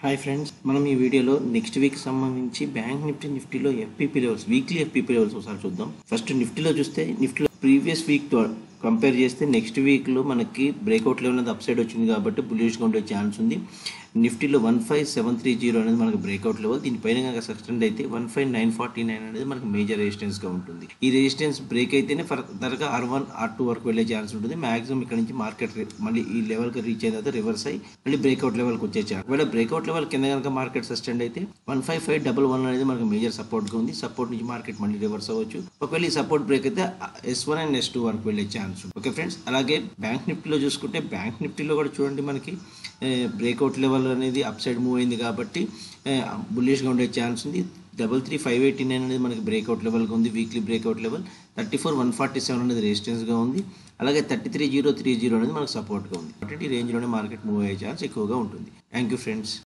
hi friends మనం ఈ వీడియోలో నెక్స్ట్ వీక్ సంబంధించి బ్యాంక్ నిఫ్టీ నిఫ్టీలో FPP levels weekly FPP levels ఒకసారి చూద్దాం ఫస్ట్ నిఫ్టీలో చూస్తే నిఫ్టీలో ప్రీవియస్ వీక్ తో కంపేర్ చేస్తే నెక్స్ట్ వీక్లో మనకి బ్రేక్అవుట్ లెవెల్ అనేది అప్ సైడ్ వచ్చింది కాబట్టి బుల్లిష్గా ఉండే ఛాన్స్ ఉంది నిఫ్టీలో one five seven three zero అనేది మనకి బ్రేక్అవుట్ లెవెల్ దీనిపైన కనుక సస్టెండ్ అయితే one five nine forty nine అనేది మనకి మేజర్ రెసిస్టెన్స్గా ఉంటుంది ఈ రెసిస్టెన్స్ బ్రేక్ అయితేనే ఫర్దర్గా ఆర్ వన్ ఆర్ టూ వరకు వెళ్ళే ఛాన్స్ ఉంటుంది మాక్సిమం ఇక్కడ నుంచి మార్కెట్ మళ్ళీ ఈ లెవెల్కి రీచ్ అయిన తర్వాత రివర్స్ అయ్యి మళ్ళీ బ్రేక్అవుట్ లెవెల్కి వచ్చే ఛాన్స్ ఒకవేళ బ్రేక్అవుట్ లెవెల్ కింద కనుక మార్కెట్ సస్టెండ్ అయితే one five five double one అనేది మనకి మేజర్ సపోర్ట్గా ఉంది సపోర్ట్ నుంచి మార్కెట్ మళ్ళీ రివర్స్ అవ్వచ్చు ఒకవేళ ఈ సపోర్ట్ బ్రేక్ అయితే S one and S two వరకు వెళ్ళే ఛాన్స్ ఉంది ఓకే ఫ్రెండ్స్ అలాగే బ్యాంక్ నిఫ్టీలో చూసుకుంటే బ్యాంక్ నిఫ్టీలో కూడా చూడండి మనకి బ్రేక్అవుట్ లెవెల్ అనేది అప్ సైడ్ మూవ్ అయింది కాబట్టి బుల్లిష్గా ఉండే ఛాన్స్ ఉంది double three five eighty nine అనేది మనకి బ్రేక్అవుట్ లెవెల్గా ఉంది weekly breakout level thirty four one forty seven అనేది రెసిస్టెన్స్గా ఉంది అలాగే thirty three zero three zero అనేది మనకు సపోర్ట్గా ఉంది కాబట్టి ఈ రేంజ్లోనే మార్కెట్ మూవ్ అయ్యే ఛాన్స్ ఎక్కువగా ఉంటుంది థ్యాంక్ యూ ఫ్రెండ్స్